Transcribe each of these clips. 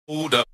Hold up.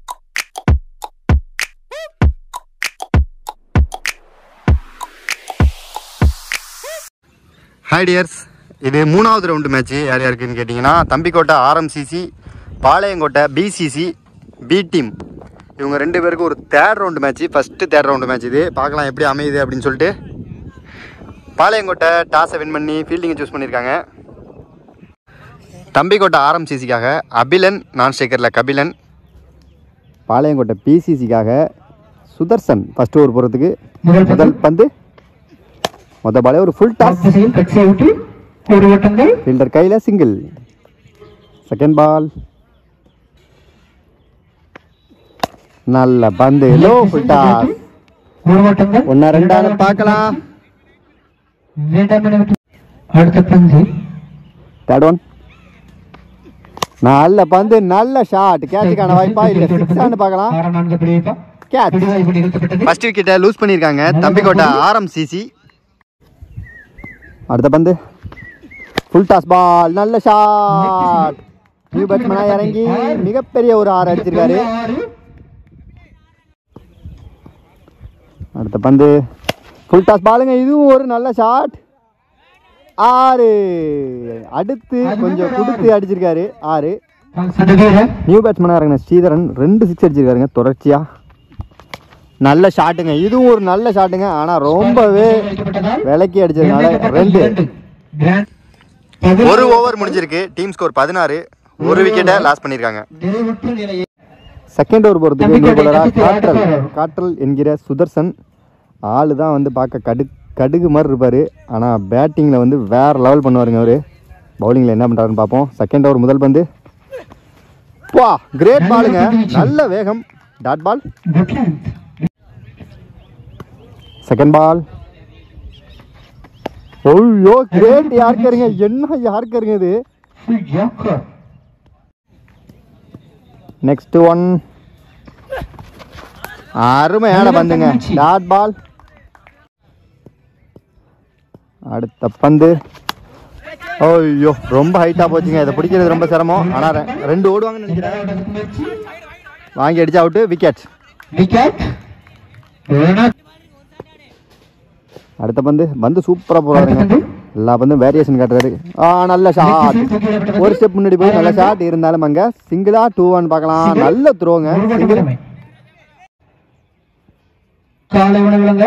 Hi tears இது மூணாவது round match யார் யாருக்குன்னு கேட்டிங்கன்னா Thambikottai RMCC Palayamkottai PCC B team இவங்க ரெண்டு பேருக்கும் ஒரு third round match first third round match இது பார்க்கலாம் எப்படி அமையுது அப்படின்னு சொல்லிட்டு பாளையங்கோட்டை டாஸை வின் பண்ணி ஃபீல்டிங்கை சூஸ் பண்ணியிருக்காங்க தம்பிக்கோட்டை ஆர்எம்சிசிக்காக அபிலன் நான் ஸ்டேக்கரில் கபிலன் பாளையங்கோட்டை பிசிசிக்காக சுதர்சன் ஃபஸ்ட் ஓவர் போகிறதுக்கு முதல் பந்து மொத பாலே ஒரு ஃபுல் டாஸ் திசையில் கட்சியை விட்டு ஒரு ஓட்டங்கள் ஃபீல்டர் கையில் சிங்கிள் செகண்ட் பால் நல்ல பந்து லோ ஃபுல் டாஸ் ஒரு ஓட்டங்கள் ஒன்னா ரெண்டாவது பார்க்கலாம் இரண்டாம் என விட்டு அடுத்த பந்து தேர்ட் ஒன் நல்ல பந்து நல்ல ஷாட் கேட்சுக்கான வாய்ப்பா இல்ல சிக்ஸான்னு பார்க்கலாம் ஆறாம் நான்கு பிடிப்பா கேட்ச் இப்படி நிறுத்தப்பட்டது ஃபர்ஸ்ட் விக்கெட்டை லூஸ் பண்ணியிருக்காங்க தம்பிக்கோட்டை ஆர்எம்சிசி அடுத்த பந்து ஃபுல் டாஸ் பால் நல்ல ஷாட் நியூ பேட்ஸ்மேனா இறங்கி மிகப்பெரிய ஒரு ஆறு அடிச்சிருக்காரு ஆறு அடுத்த பந்து ஃபுல் டாஸ் பாலுங்க இதுவும் ஒரு நல்ல ஷாட் ஆறு அடுத்து கொஞ்சம் கொடுத்து அடிச்சிருக்காரு ஆறு சதவீத நியூ பேட்ஸ்மேனாக இறங்கின ஸ்ரீதரன் ரெண்டு சிக்ஸ் அடிச்சிருக்காருங்க தொடர்ச்சியா நல்ல ஷாட்டுங்க இதுவும் ஒரு நல்ல ஷாட்டுங்க ஆனால் ரொம்பவே அளிக்கப்பட்டதால் விலக்கி அடிச்சதுனால ரெண்டு கிராண்ட் ஒரு ஓவர் முடிஞ்சிருக்கு டீம் ஸ்கோர் பதினாறு ஒரு விக்கெட்டை லாஸ் பண்ணியிருக்காங்க நிறைவுற்ற நிலையை செகண்ட் ஓவர் போகிறதுக்கு நியூ பவுலராக காற்றல் காற்றல் என்கிற சுதர்சன் ஆள் தான் வந்து பார்க்க கடு கடுகு மாதிரி இருப்பார் ஆனால் பேட்டிங்கில் வந்து வேற லெவல் பண்ணுவாருங்க அவர் பவுலிங்கில் என்ன பண்ணுறாருன்னு பார்ப்போம் செகண்ட் ஓவர் முதல் பந்து வா கிரேட் பாலுங்க நல்ல வேகம் dot ball good length second ball ஓய்யோ கிரேட் யாருக்கருங்க என்ன யாருக்கருங்க இது ஃபுல் ஜாக்கர் நெக்ஸ்ட் ஒன் அருமையான பந்துங்க டாட் பால் அடுத்த பந்து ஐயோ ரொம்ப ஹைட்டா போச்சுங்க இதை பிடிக்கிறது ரொம்ப சிரமம் ஆனா ரெ- ரெண்டு ஓடுவாங்கன்னு நினைக்கிறேன் முயற்சி வாங்கி அடிச்சு அவுட்டு விக்கெட் விக்கெட் ரன் அடுத்த பந்து பந்து சூப்பரா போறாருங்க எல்லா பந்தும் வேரியேஷன் காட்டுறாரு ஆ நல்ல ஷாட் ஒரு ஸ்டெப் முன்னாடி போய் நல்ல ஷாட் இருந்தாலும் அங்க சிங்கிளா டூ ஒன் பார்க்கலாம் நல்ல த்ரோங்க சிங்கிள் காலை உணவுலங்க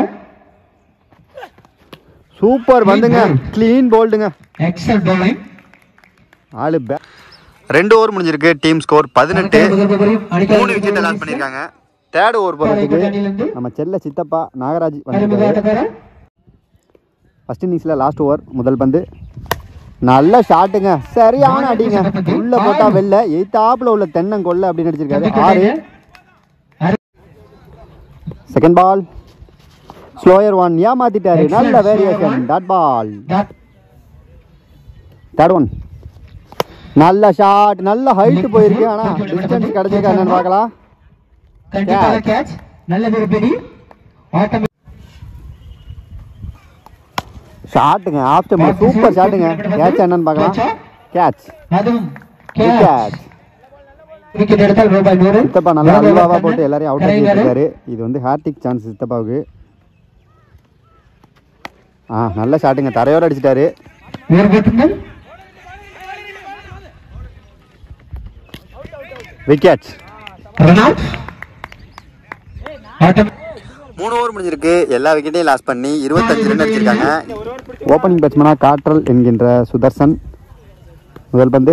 சூப்பர் பந்துங்க க்ளீன் போல்டுங்க எக்ஸல் பவுலிங் ஆளு பே ரெண்டு ஓவர் முடிஞ்சிருக்கு டீம் ஸ்கோர் பதினெட்டு மூணு விக்கெட் லாஸ் பண்ணியிருக்காங்க தேர்ட் ஓவர் போகிறதுக்கு நம்ம செல்ல சித்தப்பா நாகராஜ் வந்திருக்காரு ஃபர்ஸ்ட் இன்னிங்ஸில் லாஸ்ட் ஓவர் முதல் பந்து நல்ல ஷாட்டுங்க சரியான அடிங்க உள்ள போட்டா வெளில எய்த்தாப்புல உள்ள தென்னங்கொல்ல அப்படின்னு அடிச்சிருக்காரு ஆறு செகண்ட் பால் ஸ்லோயர் ஒன் ஏமாத்திட்டாரு நல்ல variation dot ball third one நல்ல ஷாட் நல்ல ஹைட் போயிருக்கு ஆனா டிஸ்டன்ஸ் கிடைச்சிருக்கா என்னன்னு பார்க்கலாம் கண்டிப்பாக கேட்ச் நல்ல ஒரு பிடி ஆட்டம் ஷாட்டுங்க ஆஃப் ஸ்டெப் சூப்பர் ஷாட்டுங்க கேட்ச் என்னன்னு பார்க்கலாம் கேட்ச் அதுவும் கேட்ச் கேட்ச் விக்கெட் எடுத்தால் ரூபாய் நூறு சித்தப்பா நல்லா அல்வாவா போட்டு எல்லாரையும் அவுட் ஆக்கி வச்சிருக்காரு இது வந்து ஹார்டிக் சான்ஸ் சித்தப்பாவுக்கு ஆ நல்ல ஷாட்டுங்க தரையோட அடிச்சிட்டாரு ஒரு போட்டுங்கள் விக்கெட் ரன் அவுட் ஆட்டம் மூணு ஓவர் முடிஞ்சிருக்கு எல்லா விக்கெட்டையும் லாஸ் பண்ணி இருபத்தஞ்சு ரன் அடிச்சிருக்காங்க ஓப்பனிங் பேட்ஸ்மேனாக காற்றல் என்கின்ற சுதர்சன் முதல் பந்து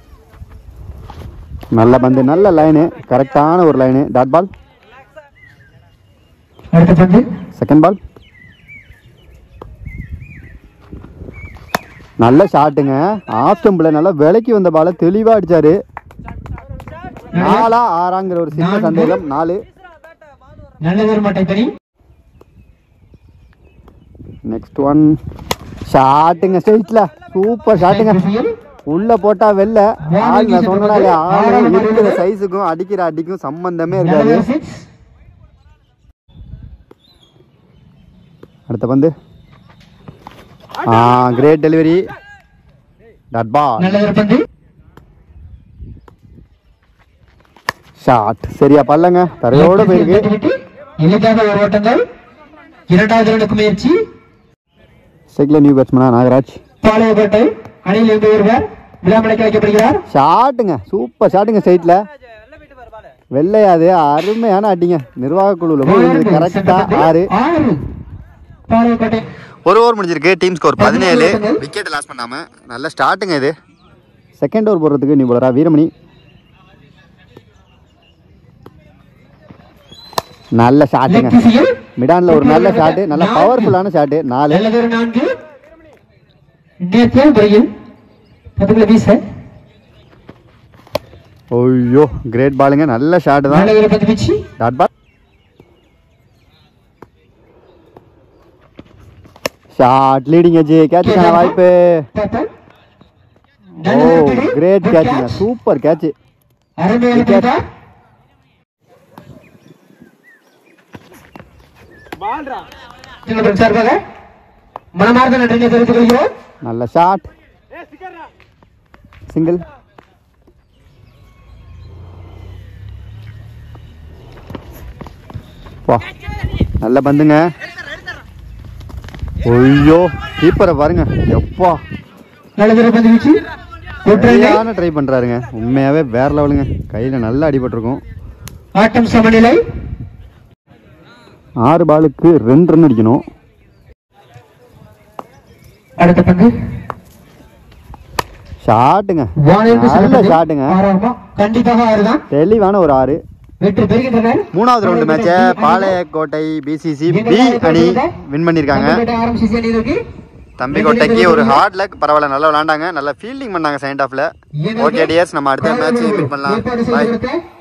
நல்ல பந்து நல்ல லைனு கரெக்டான ஒரு லைனு டாட் பால் அடுத்த பந்து செகண்ட் பால் நல்ல ஷாட்டுங்க ஆஃப் ஸ்டம்பில் நல்லா விலைக்கு வந்த பாலை தெளிவாக அடிச்சாரு நாலா ஆறாங்கிற ஒரு சின்ன சந்தேகம் நாலு நல்ல ஒரு மட்டை பணி நெக்ஸ்ட் ஒன் ஷாட்டுங்க ஸ்ட்ரெயிட்ல சூப்பர் ஷாட்டுங்க உள்ள போட்டா வெளில ஆள் நான் சொன்னேனா இல்லையா, ஆளு இருக்கிற சைஸுக்கும் அடிக்கிற அடிக்கும் சம்பந்தமே நல்ல இருக்காது ஒரு சிக்ஸ் அடுத்த பந்து ஆ கிரேட் டெலிவரி டாட் பால் நல்ல ஒரு பந்து ஷாட் சரியா பல்லங்க தரையோட போயிருக்கு விட்டு எளிதாக ஒரு ஓட்டங்கள் இரண்டாவது ரனுக்கு முயற்சி செக்ல நியூ பேட்ஸ்மனா நாகராஜ் பாளையக்கோட்டை அணியில் இருந்து ஒருவர் விழாமலைக்கு வைக்கப்படுகிறார் ஷாட்டுங்க சூப்பர் ஷாட்டுங்க சைட்ல வெள்ளையாது அருமையான அடிங்க நிர்வாக குழுவில் போய் கரெக்டா ஆறு ஆறு பாளையக்கோட்டை ஒரு ஓவர் முடிஞ்சிருக்கு டீம் ஸ்கோர் பதினேழு விக்கெட் லாஸ் பண்ணாம நல்ல ஸ்டார்ட்டுங்க இது செகண்ட் ஓவர் போடுறதுக்கு நீ போலரா வீரமணி நல்ல ஷாட்டுங்க லெக் திசையில் மிடான்ல ஒரு நல்ல ஷாட்டு நல்ல பவர்ஃபுல்லான ஷாட்டு நாலு நல்லதொரு நான்கு நேர்த்தியான முறையில் பத்துக்குள்ள வீச ஐயோ கிரேட் பாலுங்க நல்ல ஷாட் தான் நல்ல ஒரு பந்து வீச்சு dot ball shot leading edge கேட்சுக்கான வாய்ப்பு பார்த்தால் ஓ நல்ல ஒரு பிடி. கிரேட் Good கேட்சுங்க catch. சூப்பர் கேட்ச் அருமையான Wicket. பிடித்தா. எங்களுடன் சார்பாக மனமார்ந்த நன்றியை தெரிவித்துக் கொள்கிறோம் நல்ல ஷாட் சிங்கிள் வா நல்ல பந்துங்க ஐயோ கீப்பரை பாருங்க எப்பா நல்ல ஒரு பந்து வீச்சு ஒற்றையை சரியான ட்ரை பண்றாருங்க உண்மையாவே வேற லெவலுங்க கையில நல்லா அடிபட்டிருக்கும் ஆட்டம் சமநிலை ஆறு பாலுக்கு ரெண்டு ரன் அடிக்கணும் அடுத்த பந்து ஷாட்டுங்க வானிலிருந்து நல்ல செல்லப்பட்டு ஷாட்டுங்க ஆறாமா கண்டிப்பாக ஆறுதான் தெளிவான ஒரு ஆறு வெற்றி பெறுகின்றனர் மூணாவது ரவுண்டு மேட்சை பாளையக்கோட்டை பிசிசி பி அணி வின் பண்ணியிருக்காங்க ஆரம்பிச்சு அணியினருக்கு தம்பி கோட்டைக்கு ஒரு ஹார்ட் லக் பரவாயில்ல நல்லா விளாண்டாங்க நல்லா ஃபீல்டிங் பண்ணாங்க செகண்ட் ஹாஃப்ல ஓகே டியர்ஸ் நம்ம அடுத்த மேட்ச் மீட் பண்ணலாம் ஏற்பாடு பாய் செய்து கொடுத்த